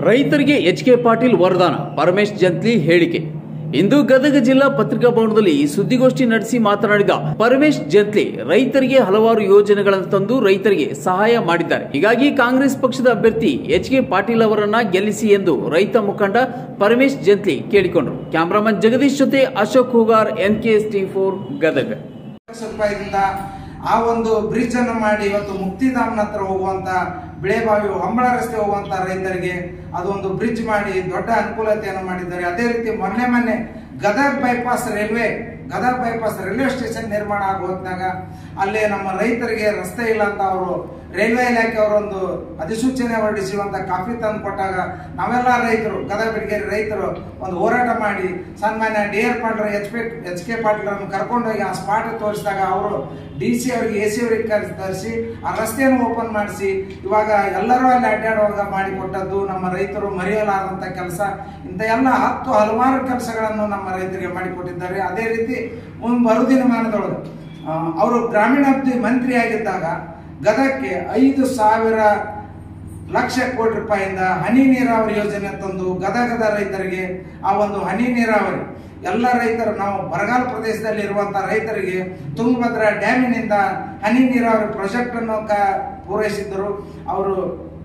ರೈತರಿಗೆ H K Patil ವರದಾನ ಪರಮೇಶ್ ಜಂತ್ಲಿ ಹೇಳಿಕೆ ಇಂದು ಗದಗ ಜಿಲ್ಲಾ ಪತ್ರಿಕಾ ಭವನದಲ್ಲಿ ಸುದ್ದಿಗೋಷ್ಠಿ ನಡೆಸಿ ಮಾತನಾಡಿದ ಪರಮೇಶ್ ಜಂತ್ಲಿ ರೈತರಿಗೆ ಹಲವಾರು ಯೋಜನೆಗಳನ್ನು ತಂದು ರೈತರಿಗೆ ಸಹಾಯ ಮಾಡಿದ್ದಾರೆ ಹೀಗಾಗಿ ಕಾಂಗ್ರೆಸ್ ಪಕ್ಷದ ಅಭ್ಯರ್ಥಿ ಎಚ್ ಕೆ ಪಾಟೀಲ್ ಅವರನ್ನ ಗೆಲ್ಲಿಸಿ ಎಂದು ರೈತ ಮುಖಂಡ ಪರಮೇಶ್ ಜಂತ್ಲಿ ಕೇಳಿಕೊಂಡರು ಕ್ಯಾಮರಾಮನ್ ಜಗದೀಶ್ ಜೊತೆ Ashok Hugar N K S T four Gadag lakh ರೂಪಾಯಿದಿಂದ ಆ ಒಂದು ಬ್ರಿಡ್ಜ್ ಅನ್ನು ಮಾಡಿ ಇವತ್ತು ಮುಕ್ತಿಧಾಮನ ಹತ್ರ ಹೋಗುವಂತ ಬಿಳೆಬಾವಿ ಹೊಂಬಳ ರಸ್ತೆ ಹೋಗುವಂತ ರೈತರಿಗೆ ಅದೊಂದು ಬ್ರಿಡ್ಜ್ ಮಾಡಿ ದೊಡ್ಡ ಅನುಕೂಲತೆಯನ್ನು ಮಾಡಿದ್ದಾರೆ ಅದೇ ರೀತಿ ಮೊನ್ನೆ ಮೊನ್ನೆ Gadag bypass railway Gadag bypass railway station ನಿರ್ಮಾಣ ಆಗೋ ಹೊತ್ನಾಗ ಅಲ್ಲಿ ನಮ್ಮ ರೈತರಿಗೆ ರಸ್ತೆ ಇಲ್ಲ ಅಂತ ಅವರು ರೈಲ್ವೆ ಇಲಾಖೆ ಅವರೊಂದು ಅಧಿಸೂಚನೆ ಹೊರಡಿಸುವಂತ ಕಾಪಿ ತಂದು ಕೊಟ್ಟಾಗ ನಾವೆಲ್ಲ ರೈತರು ಗದಗ ಬೆಳಗೇರಿ ರೈತರು ಒಂದು ಹೋರಾಟ ಮಾಡಿ ಸನ್ಮಾನ್ಯ D R Patil H P H K ಪಾಟೀಲ್ರನ್ನು ಕರ್ಕೊಂಡೋಗಿ ಆ ಸ್ಪಾಟ್ ತೋರಿಸಿದಾಗ ಅವರು ಡಿ ಸಿ ಅವರಿಗೆ ಎ ಸಿ ಅವರಿಗೆ ತರಿಸಿ ಆ ರಸ್ತೆಯನ್ನು ಓಪನ್ ಮಾಡಿಸಿ ಇವಾಗ ಎಲ್ಲರೂ ಅಲ್ಲಿ ಅಡ್ಡಾಡುವಾಗ ಮಾಡಿಕೊಟ್ಟದ್ದು ನಮ್ಮ ರೈತರು ಮರೆಯಲಾದಂತ ಕೆಲಸ ಇಂಥ ಎಲ್ಲ ಹತ್ತು ಹಲವಾರು ಕೆಲಸಗಳನ್ನು ನಮ್ಮ ರೈತರಿಗೆ ಮಾಡಿಕೊಟ್ಟಿದ್ದಾರೆ ಅದೇ ರೀತಿ ಮುಂದೆ ಮರುದಿನಮಾನದೊಳಗೆ ಆ, ಅವರು ಗ್ರಾಮೀಣಾಭಿವೃದ್ಧಿ ಮಂತ್ರಿ ಆಗಿದ್ದಾಗ ಗದಗಕ್ಕೆ ಐದು ಸಾವಿರ ಲಕ್ಷ ಕೋಟಿ ರೂಪಾಯಿಯಿಂದ ಹನಿ ನೀರಾವರಿ ಯೋಜನೆ ತಂದು ಗದಗದ ರೈತರಿಗೆ ಆ ಒಂದು ಹನಿ ನೀರಾವರಿ ಎಲ್ಲ ರೈತರು ನಾವು ಬರಗಾಲ ಪ್ರದೇಶದಲ್ಲಿ ಇರುವಂತಹ ರೈತರಿಗೆ ತುಂಗಭದ್ರಾ ಡ್ಯಾಮಿನಿಂದ ಹನಿ ನೀರಾವರಿ ಪ್ರಾಜೆಕ್ಟ್ ಅನ್ನು ಕ ಪೂರೈಸಿದ್ದರು ಅವರು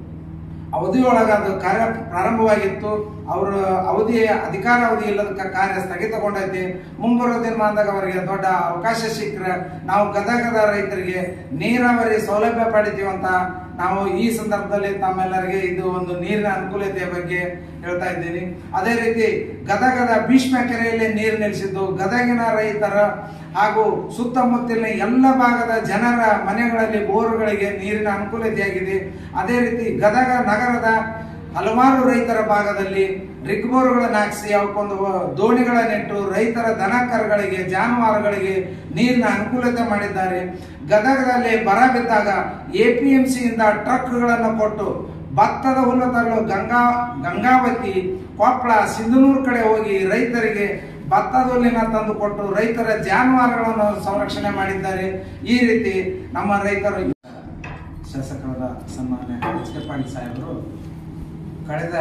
ಅವಧಿಯೊಳಗೆ ಅದು ಕಾರ್ಯ ಪ್ರಾರಂಭವಾಗಿತ್ತು ಅವರ ಅವಧಿ ಅಧಿಕಾರಾವಧಿ ಇಲ್ಲದ ಕಾರ್ಯ ಸ್ಥಗಿತಗೊಂಡೈತಿ ಮುಂಬರುವ ದಿನಮಾನದಾಗ ಅವರಿಗೆ ದೊಡ್ಡ ಅವಕಾಶ ಸಿಕ್ಕರೆ ನಾವು ಗದಗದ ರೈತರಿಗೆ ನೀರಾವರಿ ಸೌಲಭ್ಯ ಪಡಿತೀವಿ ಅಂತ ನಾವು ಈ ಸಂದರ್ಭದಲ್ಲಿ ತಮ್ಮೆಲ್ಲರಿಗೆ ಇದು ಒಂದು ನೀರಿನ ಅನುಕೂಲತೆಯ ಬಗ್ಗೆ ಹೇಳ್ತಾ ಇದ್ದೀನಿ ಅದೇ ರೀತಿ ಗದಗದ ಭೀಷ್ಮ ಕೆರೆಯಲ್ಲಿ ನೀರು ನಿಲ್ಲಿಸಿದ್ದು ಗದಗಿನ ರೈತರ ಹಾಗೂ ಸುತ್ತಮುತ್ತಲಿನ ಎಲ್ಲ ಭಾಗದ ಜನರ ಮನೆಗಳಲ್ಲಿ ಬೋರ್ಗಳಿಗೆ ನೀರಿನ ಅನುಕೂಲತೆಯಾಗಿದೆ ಅದೇ ರೀತಿ ಗದಗ ನಗರದ ಹಲವಾರು ರೈತರ ಭಾಗದಲ್ಲಿ ರಿಗ್ಬೋರ್ಗಳನ್ನು ಹಾಕಿಸಿ ಅವಕ್ಕೊಂದು ದೋಣಿಗಳನ್ನಿಟ್ಟು ರೈತರ ದನ ಕರುಗಳಿಗೆ ಜಾನುವಾರುಗಳಿಗೆ ನೀರಿನ ಅನುಕೂಲತೆ ಮಾಡಿದ್ದಾರೆ ಗದಗದಲ್ಲಿ ಬರ ಬಿದ್ದಾಗ ಎ ಪಿ ಎಂ ಸಿಯಿಂದ ಟ್ರಕ್ಗಳನ್ನು ಕೊಟ್ಟು ಭತ್ತದ ಹುಲ್ಲು ತರಲು ಗಂಗಾ ಗಂಗಾವತಿ ಕೊಪ್ಪಳ ಸಿಂಧನೂರು ಕಡೆ ಹೋಗಿ ರೈತರಿಗೆ ಭತ್ತದ ಹುಲ್ಲಿನ ತಂದು ಕೊಟ್ಟು ರೈತರ ಜಾನುವಾರುಗಳನ್ನು ಸಂರಕ್ಷಣೆ ಮಾಡಿದ್ದಾರೆ ಈ ರೀತಿ ನಮ್ಮ ರೈತರು ಶಾಸಕರಾದ ಸನ್ಮಾನ್ಯ ಎಚ್ ಕೆ ಪಾಟೀಲ್ ಸಾಹೇಬರು ಕಳೆದ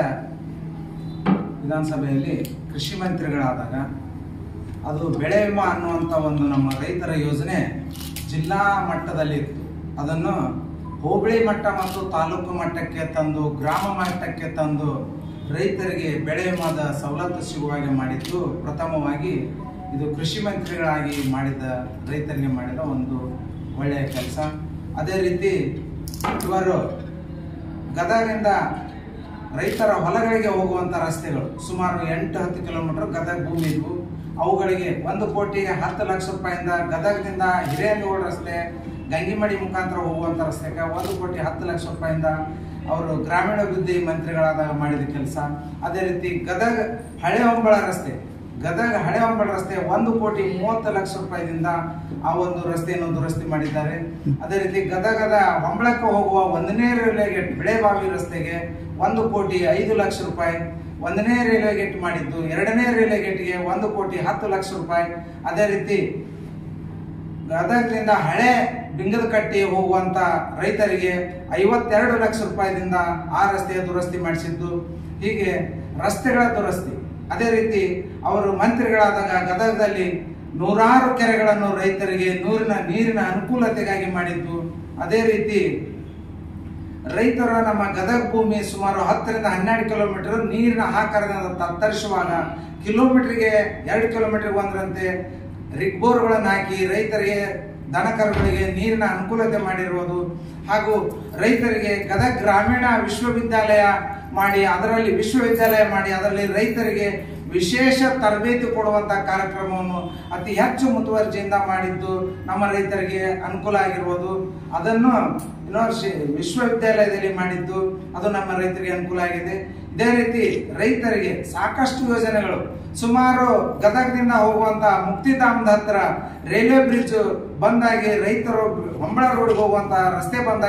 ವಿಧಾನಸಭೆಯಲ್ಲಿ ಕೃಷಿ ಮಂತ್ರಿಗಳಾದಾಗ ಅದು ಬೆಳೆ ವಿಮಾ ಅನ್ನುವಂಥ ಒಂದು ನಮ್ಮ ರೈತರ ಯೋಜನೆ ಜಿಲ್ಲಾ ಮಟ್ಟದಲ್ಲಿ ಇತ್ತು ಅದನ್ನು ಹೋಬಳಿ ಮಟ್ಟ ಮತ್ತು ತಾಲೂಕು ಮಟ್ಟಕ್ಕೆ ತಂದು ಗ್ರಾಮ ಮಟ್ಟಕ್ಕೆ ತಂದು ರೈತರಿಗೆ ಬೆಳೆ ವಿಮಾದ ಸವಲತ್ತು ಸಿಗುವ ಹಾಗೆ ಮಾಡಿದ್ದು ಪ್ರಥಮವಾಗಿ ಇದು ಕೃಷಿ ಮಂತ್ರಿಗಳಾಗಿ ಮಾಡಿದ ರೈತರಿಗೆ ಮಾಡಿದ ಒಂದು ಒಳ್ಳೆಯ ಕೆಲಸ ಅದೇ ರೀತಿ ಇವರು ಗದಗಿಂದ ರೈತರ ಹೊಲಗಳಿಗೆ ಹೋಗುವಂತ ರಸ್ತೆಗಳು ಸುಮಾರು ಎಂಟು ಹತ್ತು ಕಿಲೋಮೀಟರ್ ಗದಗ ಭೂಮಿ ಇದ್ವು ಅವುಗಳಿಗೆ ಒಂದು ಕೋಟಿಗೆ ಹತ್ತು ಲಕ್ಷ ರೂಪಾಯಿಂದ ಗದಗದಿಂದ ಹಿರೇನಗೌಡ ರಸ್ತೆ ಗಂಗಿಮಡಿ ಮುಖಾಂತರ ಹೋಗುವಂತ ರಸ್ತೆಗೆ ಒಂದು ಕೋಟಿ ಹತ್ತು ಲಕ್ಷ ರೂಪಾಯಿಂದ ಅವರು ಗ್ರಾಮೀಣಾಭಿವೃದ್ಧಿ ಮಂತ್ರಿಗಳಾದಾಗ ಮಾಡಿದ ಕೆಲಸ ಅದೇ ರೀತಿ ಗದಗ ಹಳೆ ಹೊಂಬಳ ರಸ್ತೆ ಗದಗ ಹಳೆ ಹೊಂಬಳ ರಸ್ತೆ ಒಂದು ಕೋಟಿ ಮೂವತ್ತು ಲಕ್ಷ ರೂಪಾಯಿದಿಂದ ಆ ಒಂದು ರಸ್ತೆಯನ್ನು ದುರಸ್ತಿ ಮಾಡಿದ್ದಾರೆ ಅದೇ ರೀತಿ ಗದಗದ ಹೊಂಬಳಕ್ಕೆ ಹೋಗುವ ಒಂದನೇ ರೈಲ್ವೆ ಗೇಟ್ ಬೆಳೆಬಾವಿ ರಸ್ತೆಗೆ ಒಂದು ಕೋಟಿ ಐದು ಲಕ್ಷ ರೂಪಾಯಿ ಒಂದನೇ ರೈಲ್ವೆ ಗೇಟ್ ಮಾಡಿದ್ದು ಎರಡನೇ ರೈಲ್ವೆ ಗೇಟ್ಗೆ ಒಂದು ಕೋಟಿ ಹತ್ತು ಲಕ್ಷ ರೂಪಾಯಿ ಅದೇ ರೀತಿ ಗದಗದಿಂದ ಹಳೆ ಬಿಂಗದ ಕಟ್ಟಿ ಹೋಗುವಂತ ರೈತರಿಗೆ ಐವತ್ತೆರಡು ಲಕ್ಷ ರೂಪಾಯಿದಿಂದ ಆ ರಸ್ತೆಯ ದುರಸ್ತಿ ಮಾಡಿಸಿದ್ದು ಹೀಗೆ ರಸ್ತೆಗಳ ದುರಸ್ತಿ ಅದೇ ರೀತಿ ಅವರು ಮಂತ್ರಿಗಳಾದಾಗ ಗದಗದಲ್ಲಿ ನೂರಾರು ಕೆರೆಗಳನ್ನು ರೈತರಿಗೆ ನೀರಿನ ನೀರಿನ ಅನುಕೂಲತೆಗಾಗಿ ಮಾಡಿದ್ದು ಅದೇ ರೀತಿ ರೈತರ ನಮ್ಮ ಗದಗ ಭೂಮಿ ಸುಮಾರು ಹತ್ತರಿಂದ ಹನ್ನೆರಡು ಕಿಲೋಮೀಟರ್ ನೀರಿನ ಆಕಾರದಿಂದ ತತ್ತರಿಸುವಾಗ ಕಿಲೋಮೀಟರ್ಗೆ ಎರಡು ಕಿಲೋಮೀಟರ್ ಒಂದರಂತೆ ರಿಗ್ಬೋರ್ಗಳನ್ನು ಹಾಕಿ ರೈತರಿಗೆ ದನಕರುಗಳಿಗೆ ನೀರಿನ ಅನುಕೂಲತೆ ಮಾಡಿರುವುದು ಹಾಗೂ ರೈತರಿಗೆ ಗದಗ ಗ್ರಾಮೀಣ ವಿಶ್ವವಿದ್ಯಾಲಯ ಮಾಡಿ ಅದರಲ್ಲಿ ವಿಶ್ವವಿದ್ಯಾಲಯ ಮಾಡಿ ಅದರಲ್ಲಿ ರೈತರಿಗೆ ವಿಶೇಷ ತರಬೇತಿ ಕೊಡುವಂತ ಕಾರ್ಯಕ್ರಮವನ್ನು ಅತಿ ಹೆಚ್ಚು ಮುತುವರ್ಜಿಯಿಂದ ಮಾಡಿದ್ದು ನಮ್ಮ ರೈತರಿಗೆ ಅನುಕೂಲ ಆಗಿರುವುದು ಅದನ್ನು ಯೂನಿವರ್ಸಿ ವಿಶ್ವವಿದ್ಯಾಲಯದಲ್ಲಿ ಮಾಡಿದ್ದು ಅದು ನಮ್ಮ ರೈತರಿಗೆ ಅನುಕೂಲ ಆಗಿದೆ ಇದೇ ರೀತಿ ರೈತರಿಗೆ ಸಾಕಷ್ಟು ಯೋಜನೆಗಳು ಸುಮಾರು ಗದಗದಿಂದ ಹೋಗುವಂತ ಮುಕ್ತಿಧಾಮದ ಹತ್ರ ರೈಲ್ವೆ ಬ್ರಿಡ್ಜ್ ಬಂದಾಗಿ ರೈತರು ಹೊಂಬಳ ರೋಡ್ ಹೋಗುವಂತ ರಸ್ತೆ ಬಂದ